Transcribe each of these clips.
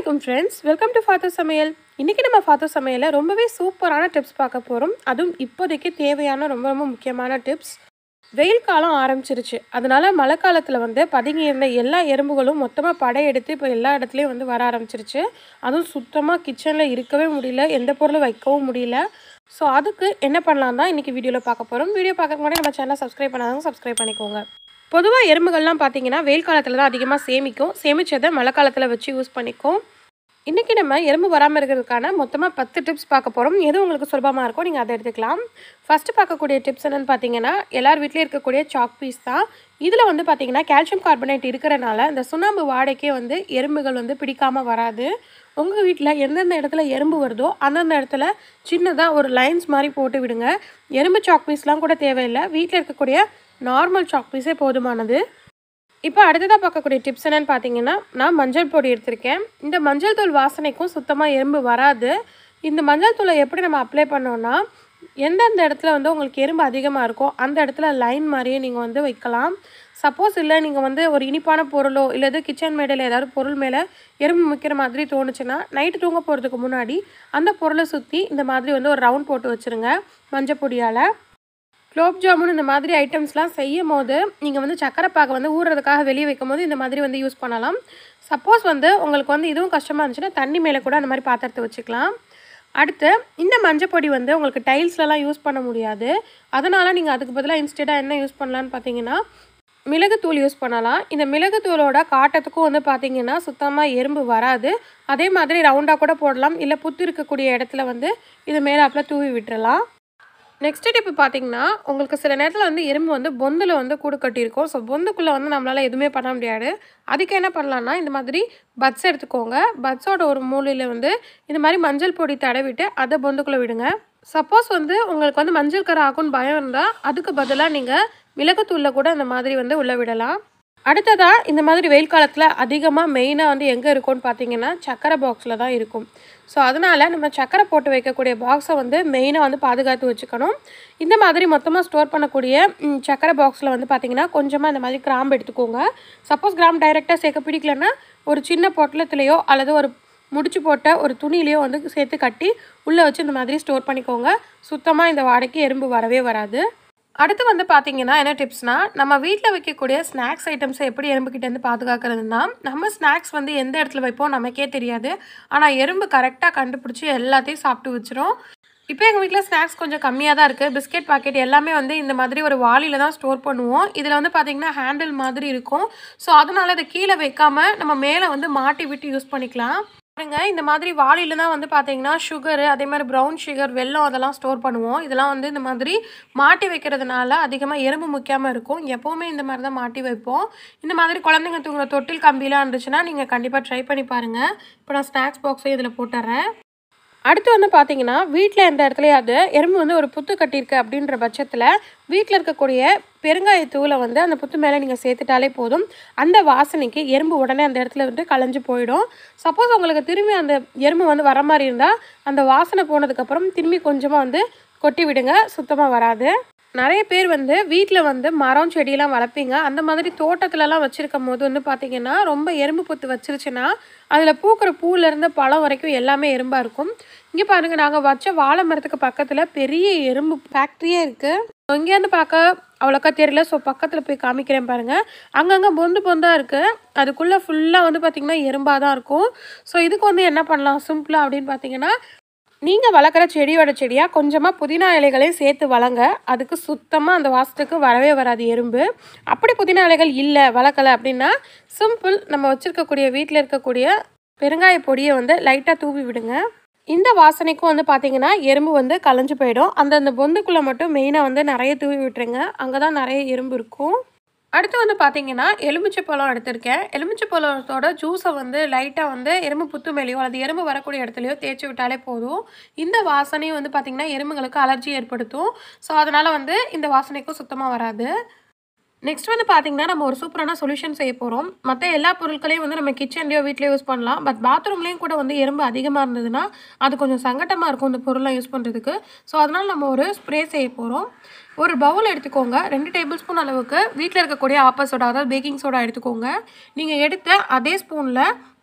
வலைக்கும் friends welcome to ஃபாத்து சமையல் இன்றைக்கி நம்ம ஃபாத்து சமையலில் ரொம்பவே சூப்பரான டிப்ஸ் பார்க்க போகிறோம் அதுவும் இப்போதைக்கு தேவையான ரொம்ப ரொம்ப முக்கியமான டிப்ஸ் வெயில் காலம் ஆரம்பிச்சிருச்சு அதனால மழை காலத்தில் வந்து பதுங்கி இருந்த எல்லா எறும்புகளும் மொத்தமாக படையெடுத்து இப்போ எல்லா இடத்துலையும் வந்து வர ஆரம்பிச்சிருச்சு அதுவும் சுத்தமாக கிச்சனில் இருக்கவே முடியல எந்த பொருளும் வைக்கவும் முடியல ஸோ அதுக்கு என்ன பண்ணலாம் தான் இன்றைக்கி வீடியோவில் பார்க்க போகிறோம் வீடியோ பார்க்க முன்னாடி நம்ம சேனலை சப்ஸ்கிரைப் பண்ணாதவங்க சப்ஸ்கிரைப் பண்ணிக்கோங்க பொதுவாக எறும்புகள்லாம் பார்த்தீங்கன்னா வெயில் காலத்தில் தான் அதிகமாக சேமிக்கும் சேமிச்சதை மழை காலத்தில் வச்சு யூஸ் பண்ணிக்கும் இன்றைக்கி நம்ம எறும்பு வராமல் இருக்கிறதுக்கான மொத்தமாக பத்து டிப்ஸ் பார்க்க போகிறோம் எது உங்களுக்கு சுலபமாக இருக்கோ நீங்கள் அதை எடுத்துக்கலாம் ஃபஸ்ட்டு பார்க்கக்கூடிய டிப்ஸ் என்னென்னு பார்த்தீங்கன்னா எல்லார் வீட்லேயும் இருக்கக்கூடிய சாக் பீஸ் தான் இதில் வந்து பார்த்தீங்கன்னா கால்சியம் கார்பனேட் இருக்கிறனால இந்த சுண்ணாம்பு வாடைக்கே வந்து எறும்புகள் வந்து பிடிக்காமல் வராது உங்கள் வீட்டில் எந்தெந்த இடத்துல எறும்பு வருதோ அந்தந்த இடத்துல சின்னதாக ஒரு லைன்ஸ் மாதிரி போட்டு விடுங்க எறும்பு சாக் பீஸ்லாம் கூட தேவையில்லை வீட்டில் இருக்கக்கூடிய நார்மல் சாக் பீஸே போதுமானது இப்போ அடுத்ததாக பார்க்கக்கூடிய டிப்ஸ் என்னென்னு பார்த்தீங்கன்னா நான் மஞ்சள் பொடி எடுத்திருக்கேன் இந்த மஞ்சள் தூள் வாசனைக்கும் சுத்தமாக எறும்பு வராது இந்த மஞ்சள் தூளை எப்படி நம்ம அப்ளை பண்ணோன்னா எந்தெந்த இடத்துல வந்து உங்களுக்கு எறும்பு அதிகமாக இருக்கோ அந்த இடத்துல லைன் மாதிரியே நீங்கள் வந்து வைக்கலாம் சப்போஸ் இல்லை நீங்கள் வந்து ஒரு இனிப்பான பொருளோ இல்லை எது கிச்சன் மேடையில் ஏதாவது பொருள் மேலே எறும்பு முக்கிற மாதிரி தோணுச்சுன்னா நைட்டு தூங்க போகிறதுக்கு முன்னாடி அந்த பொருளை சுற்றி இந்த மாதிரி வந்து ஒரு ரவுண்ட் போட்டு வச்சுருங்க மஞ்சள் பொடியால் குலோப் ஜாமுன் இந்த மாதிரி ஐட்டம்ஸ்லாம் செய்யும் போது நீங்கள் வந்து சக்கரை பாகை வந்து ஊறுறதுக்காக வெளியே வைக்கும் போது இந்த மாதிரி வந்து யூஸ் பண்ணலாம் சப்போஸ் வந்து உங்களுக்கு வந்து இதுவும் கஷ்டமாக இருந்துச்சுன்னா தண்ணி மேலே கூட அந்த மாதிரி பாத்திரத்தை வச்சுக்கலாம் அடுத்து இந்த மஞ்சள் பொடி வந்து உங்களுக்கு டைல்ஸ்லலாம் யூஸ் பண்ண முடியாது அதனால் நீங்கள் அதுக்கு பதிலாக இன்ஸ்டெடாக என்ன யூஸ் பண்ணலான்னு பார்த்தீங்கன்னா மிளகுத்தூள் யூஸ் பண்ணலாம் இந்த மிளகுத்தூளோட காட்டத்துக்கும் வந்து பார்த்தீங்கன்னா சுத்தமாக எறும்பு வராது அதே மாதிரி ரவுண்டாக கூட போடலாம் இல்லை புத்து இருக்கக்கூடிய இடத்துல வந்து இது மேலாப்பில் தூவி விட்டுறலாம் நெக்ஸ்ட் டிப் பார்த்தீங்கன்னா உங்களுக்கு சில நேரத்தில் வந்து எறும்பு வந்து பொந்தில் வந்து கூடு கட்டியிருக்கும் ஸோ பொந்துக்குள்ளே வந்து நம்மளால் எதுவுமே பண்ண முடியாது அதுக்கு என்ன பண்ணலான்னா இந்த மாதிரி பட்ஸ் எடுத்துக்கோங்க பட்ஸோட ஒரு மூலையில் வந்து இந்த மாதிரி மஞ்சள் பொடி தடவிட்டு அதை பொந்துக்குள்ளே விடுங்க சப்போஸ் வந்து உங்களுக்கு வந்து மஞ்சள் கரை ஆகும்னு பயம் இருந்தால் அதுக்கு பதிலாக நீங்கள் மிளகுத்தூளில் கூட இந்த மாதிரி வந்து உள்ளே விடலாம் அடுத்ததாக இந்த மாதிரி வெயில் காலத்தில் அதிகமாக மெயினாக வந்து எங்கே இருக்கும்னு பார்த்தீங்கன்னா சக்கரை பாக்ஸில் தான் இருக்கும் ஸோ அதனால் நம்ம சக்கரை போட்டு வைக்கக்கூடிய பாக்ஸை வந்து மெயினாக வந்து பாதுகாத்து வச்சுக்கணும் இந்த மாதிரி மொத்தமாக ஸ்டோர் பண்ணக்கூடிய ம், சக்கரை பாக்ஸில் வந்து பார்த்திங்கன்னா கொஞ்சமாக இந்த மாதிரி கிராம்பு எடுத்துக்கோங்க சப்போஸ் கிராம் டைரெக்டாக சேர்க்க பிடிக்கலன்னா ஒரு சின்ன பொட்டலத்துலேயோ அல்லது ஒரு முடிச்சு போட்ட ஒரு துணியிலையோ வந்து சேர்த்து கட்டி உள்ளே வச்சு இந்த மாதிரி ஸ்டோர் பண்ணிக்கோங்க சுத்தமாக இந்த வாடைக்கு எறும்பு வரவே வராது அடுத்து வந்து பார்த்தீங்கன்னா என்ன டிப்ஸ்னால் நம்ம வீட்டில் வைக்கக்கூடிய ஸ்நாக்ஸ் ஐட்டம்ஸை எப்படி எறும்புக்கிட்டேருந்து பாதுகாக்கிறதுனா நம்ம ஸ்நாக்ஸ் வந்து எந்த இடத்துல வைப்போம் நமக்கே தெரியாது ஆனால் எறும்பு கரெக்டாக கண்டுபிடிச்சி எல்லாத்தையும் சாப்பிட்டு வச்சிரும் இப்போ எங்கள் வீட்டில் ஸ்நாக்ஸ் கொஞ்சம் கம்மியாக தான் இருக்குது பிஸ்கெட் பாக்கெட் எல்லாமே வந்து இந்த மாதிரி ஒரு வாளியில் தான் ஸ்டோர் பண்ணுவோம் இதில் வந்து பார்த்திங்கன்னா ஹேண்டில் மாதிரி இருக்கும் ஸோ அதனால் அதை கீழே வைக்காமல் நம்ம மேலே வந்து மாட்டி விட்டு யூஸ் பண்ணிக்கலாம் பாருங்க இந்த மாதிரி வாளியில் தான் வந்து பார்த்தீங்கன்னா சுகரு அதே மாதிரி ப்ரௌன் சுகர் வெல்லம் அதெல்லாம் ஸ்டோர் பண்ணுவோம் இதெல்லாம் வந்து இந்த மாதிரி மாட்டி வைக்கிறதுனால அதிகமாக எறும்பு முக்கியமாக இருக்கும் எப்போவுமே இந்த மாதிரி தான் மாட்டி வைப்போம் இந்த மாதிரி குழந்தைங்க தூங்குற தொட்டில் கம்பிலாம் இருந்துச்சுன்னா நீங்கள் கண்டிப்பாக ட்ரை பண்ணி பாருங்கள் இப்போ நான் ஸ்நாக்ஸ் பாக்ஸையும் இதில் போட்டுறேன் அடுத்து வந்து பார்த்தீங்கன்னா வீட்டில் எந்த இடத்துலையாவது எறும்பு வந்து ஒரு புத்து கட்டியிருக்கு அப்படின்ற பட்சத்தில் வீட்டில் இருக்கக்கூடிய பெருங்காயத்தூளை வந்து அந்த புத்து மேலே நீங்கள் சேர்த்துட்டாலே போதும் அந்த வாசனைக்கு எறும்பு உடனே அந்த இடத்துல வந்து கலைஞ்சு போயிடும் சப்போஸ் உங்களுக்கு திரும்பி அந்த எறும்பு வந்து வர மாதிரி இருந்தால் அந்த வாசனை போனதுக்கப்புறம் திரும்பி கொஞ்சமாக வந்து கொட்டி விடுங்க சுத்தமாக வராது நிறைய பேர் வந்து வீட்டில் வந்து மரம் செடியெல்லாம் வளர்ப்பீங்க அந்த மாதிரி தோட்டத்துலலாம் வச்சுருக்கும் போது வந்து பார்த்தீங்கன்னா ரொம்ப எறும்பு புத்து வச்சிருச்சுன்னா அதில் பூக்கிற பூலேருந்து பழம் வரைக்கும் எல்லாமே எறும்பாக இருக்கும் இங்கே பாருங்கள் நாங்கள் வச்ச வாழை மரத்துக்கு பக்கத்தில் பெரிய எறும்பு ஃபேக்ட்ரியே இருக்குது இங்கேருந்து பார்க்க அவ்வளோக்கா தெரியல ஸோ பக்கத்தில் போய் காமிக்கிறேன் பாருங்கள் அங்கங்கே பொந்து பொந்தாக இருக்குது அதுக்குள்ளே ஃபுல்லாக வந்து பார்த்திங்கன்னா எறும்பாக தான் இருக்கும் ஸோ இதுக்கு வந்து என்ன பண்ணலாம் சிம்பிளாக அப்படின்னு பார்த்தீங்கன்னா நீங்கள் வளர்க்குற செடியோட செடியாக கொஞ்சமாக புதினா இலைகளையும் சேர்த்து வளங்க அதுக்கு சுத்தமாக அந்த வாசத்துக்கு வரவே வராது எறும்பு அப்படி புதினா இலைகள் இல்லை வளர்க்கலை அப்படின்னா சிம்பிள் நம்ம வச்சுருக்கக்கூடிய வீட்டில் இருக்கக்கூடிய பெருங்காய பொடியை வந்து லைட்டாக தூவி விடுங்க இந்த வாசனைக்கும் வந்து பார்த்தீங்கன்னா எறும்பு வந்து கலைஞ்சு போயிடும் அந்தந்த பொந்துக்குள்ளே மட்டும் மெயினாக வந்து நிறைய தூவி விட்டுருங்க அங்கே தான் நிறைய எறும்பு இருக்கும் அடுத்து வந்து பார்த்தீங்கன்னா எலுமிச்சை பழம் எடுத்திருக்கேன் எலுமிச்சை பழத்தோட ஜூஸை வந்து லைட்டாக வந்து எறும்பு புத்து மேலேயோ அல்லது எறும்பு வரக்கூடிய இடத்துலையோ தேய்ச்சி விட்டாலே போதும் இந்த வாசனையும் வந்து பார்த்திங்கன்னா எறும்புகளுக்கு அலர்ஜி ஏற்படுத்தும் ஸோ அதனால் வந்து இந்த வாசனைக்கும் சுத்தமாக வராது நெக்ஸ்ட் வந்து பார்த்தீங்கன்னா நம்ம ஒரு சூப்பரான சொல்யூஷன் செய்ய போகிறோம் மற்ற எல்லா பொருட்களையும் வந்து நம்ம கிச்சன்லேயோ வீட்லேயோ யூஸ் பண்ணலாம் பட் பாத்ரூம்லேயும் கூட வந்து எறும்பு அதிகமாக இருந்ததுன்னா அது கொஞ்சம் சங்கட்டமாக இருக்கும் இந்த பொருள்லாம் யூஸ் பண்ணுறதுக்கு ஸோ அதனால் நம்ம ஒரு ஸ்ப்ரே செய்ய போகிறோம் ஒரு பவுல் எடுத்துக்கோங்க ரெண்டு டேபிள் ஸ்பூன் அளவுக்கு வீட்டில் இருக்கக்கூடிய ஆப்பர் சோடா அதாவது பேக்கிங் சோடா எடுத்துக்கோங்க நீங்கள் எடுத்த அதே ஸ்பூனில்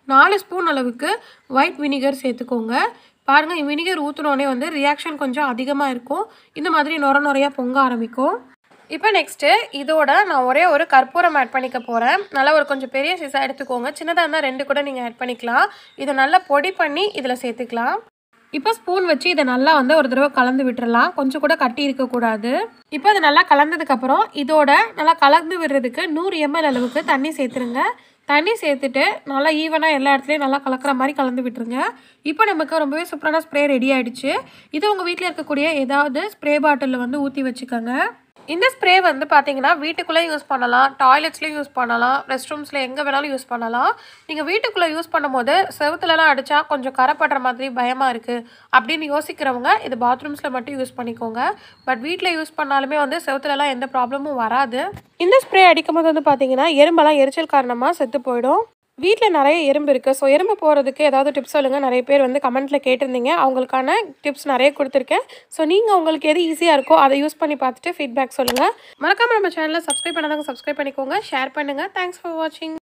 நாலு ஸ்பூன் அளவுக்கு ஒயிட் வினிகர் சேர்த்துக்கோங்க பாருங்கள் வினிகர் ஊற்றினோடனே வந்து ரியாக்ஷன் கொஞ்சம் அதிகமாக இருக்கும் இந்த மாதிரி நுர நுறையாக பொங்க ஆரம்பிக்கும் இப்போ நெக்ஸ்ட்டு இதோட நான் ஒரே ஒரு கற்பூரம் ஆட் பண்ணிக்க போகிறேன் நல்லா ஒரு கொஞ்சம் பெரிய சைஸாக எடுத்துக்கோங்க சின்னதாக இருந்தால் ரெண்டு கூட நீங்கள் ஆட் பண்ணிக்கலாம் இதை நல்லா பொடி பண்ணி இதில் சேர்த்துக்கலாம் இப்போ ஸ்பூன் வச்சு இதை நல்லா வந்து ஒரு தடவை கலந்து விட்டுறலாம் கொஞ்சம் கூட கட்டி இருக்கக்கூடாது இப்போ இது நல்லா கலந்ததுக்கப்புறம் இதோட நல்லா கலந்து விடுறதுக்கு நூறு எம்எல் அளவுக்கு தண்ணி சேர்த்துருங்க தண்ணி சேர்த்துட்டு நல்லா ஈவனாக எல்லா இடத்துலையும் நல்லா கலக்கிற மாதிரி கலந்து விட்டுருங்க இப்போ நமக்கு ரொம்பவே சூப்பரான ஸ்ப்ரே ரெடி ஆயிடுச்சு இது உங்கள் வீட்டில் இருக்கக்கூடிய ஏதாவது ஸ்ப்ரே பாட்டிலில் வந்து ஊற்றி வச்சுக்கோங்க இந்த ஸ்ப்ரே வந்து பார்த்தீங்கன்னா வீட்டுக்குள்ளே யூஸ் பண்ணலாம் டாய்லெட்ஸ்லேயும் யூஸ் பண்ணலாம் ரெஸ்ட் ரூம்ஸில் எங்கே வேணாலும் யூஸ் பண்ணலாம் நீங்கள் வீட்டுக்குள்ளே யூஸ் பண்ணும்போது செவுத்துலலாம் அடித்தா கொஞ்சம் கரைப்படுற மாதிரி பயமாக இருக்குது அப்படின்னு யோசிக்கிறவங்க இது பாத்ரூம்ஸில் மட்டும் யூஸ் பண்ணிக்கோங்க பட் வீட்டில் யூஸ் பண்ணாலுமே வந்து செவுத்துலலாம் எந்த ப்ராப்ளமும் வராது இந்த ஸ்ப்ரே அடிக்கும் போது வந்து பார்த்தீங்கன்னா எறும்பெல்லாம் எரிச்சல் காரணமாக செத்து போயிடும் வீட்டில் நிறைய எறும்பு இருக்குது ஸோ எறும்பு போகிறதுக்கு ஏதாவது டிப்ஸ் சொல்லுங்கள் நிறைய பேர் வந்து கமெண்ட்டில் கேட்டிருந்தீங்க அவங்களுக்கான டிப்ஸ் நிறைய கொடுத்துருக்கேன் ஸோ நீங்கள் உங்களுக்கு எது ஈஸியாக இருக்கோ அதை யூஸ் பண்ணி பார்த்துட்டு ஃபீட்பேக் சொல்லுங்கள் மறக்காமல் நம்ம சேனலை சப்ஸ்கிரைப் பண்ணாதவங்க சப்ஸ்கிரைப் பண்ணிக்கோங்க ஷேர் பண்ணுங்கள் தேங்க்ஸ் ஃபார் வாட்சிங்